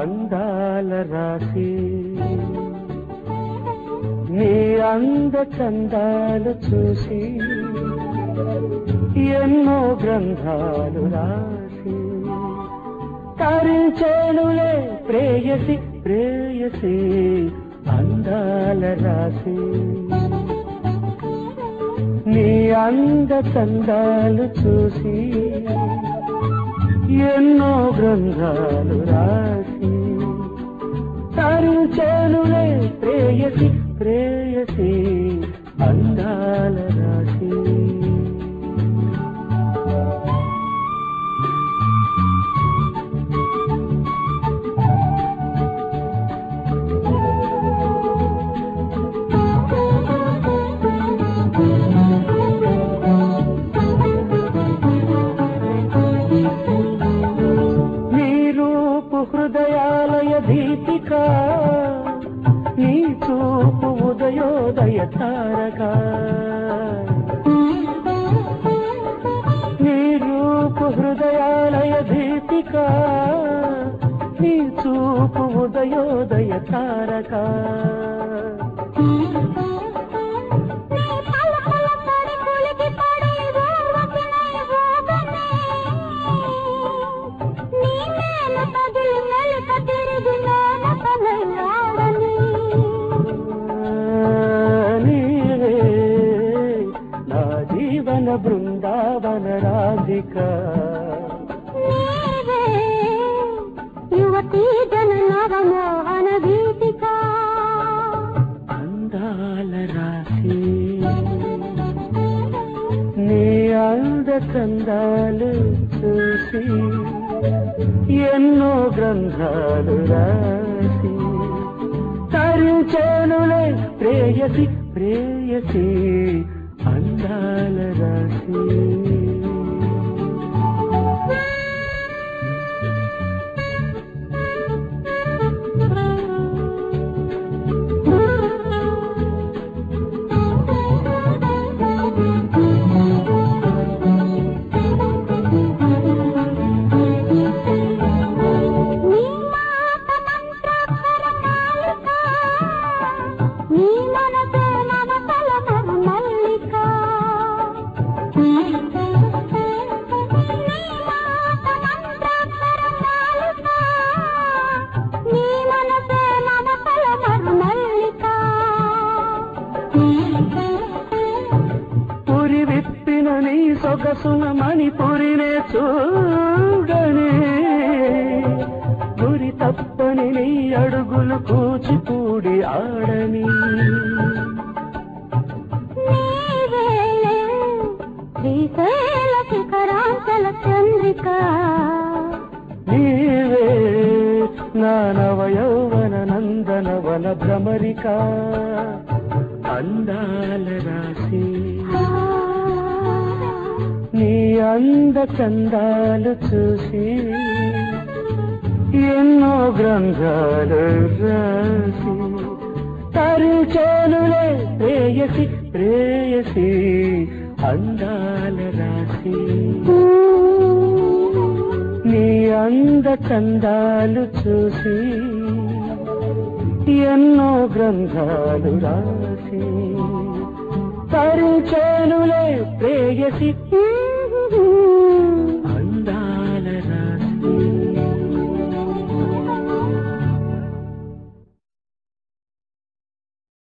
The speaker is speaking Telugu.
అందాల రాసి నీ అంద చందాలు చూసి ఎన్నో గ్రంథాలు రాసి తరించేనులే ప్రేయసి ప్రేయసి అందాల రాసి నీ అంద చందాలు చూసి ఎన్నో గ్రంథాలు రాసి తరించేనులే ప్రేయసి ప్రేయసి అందాల రాసి నీ రూపు హృదయాలయ దీపిక నీ చూపు ఉదయోదయ తారక నీ రూపు హృదయాలయ దీపిక నీ చూపు ఉదయోదయ తారక నీవే నా జీవన బృందావన రాధిక యువతీ జన నవమోహన గీతిక అందాల రాసి నీ అంద కందాలు చూసి ఎన్నో గ్రంథాలు రాసి తరించేనులే ప్రేయసి ప్రేయసి అందాల రాసి నీ మాట మంత్రాక్షర మాలిక నీ మనసే మమతల మల్లిక నీ మాట మంత్రాక్షర మాలిక నీ మనసే మమతల మల్లిక పురి విప్పిన నీ సొగసున మణిపురినే చూడనే గురి తప్పని నీ అడుగులు కూచిపూడి ఆడని నీవేలే శ్రీశైల శిఖరాంచల చంద్రిక నీవే నా నవ యౌవన నందన వన భ్రమరిక అందాల రాసి నీ అంద చందాలు చూసి ఎన్నో గ్రంథాలు రాసి తరించేనులే ప్రేయసి ప్రేయసి అందాల రాసి నీ అంద చందాలు చూసి ఎన్నో గ్రంథాలు రాసి తరించేనులే ప్రేయసి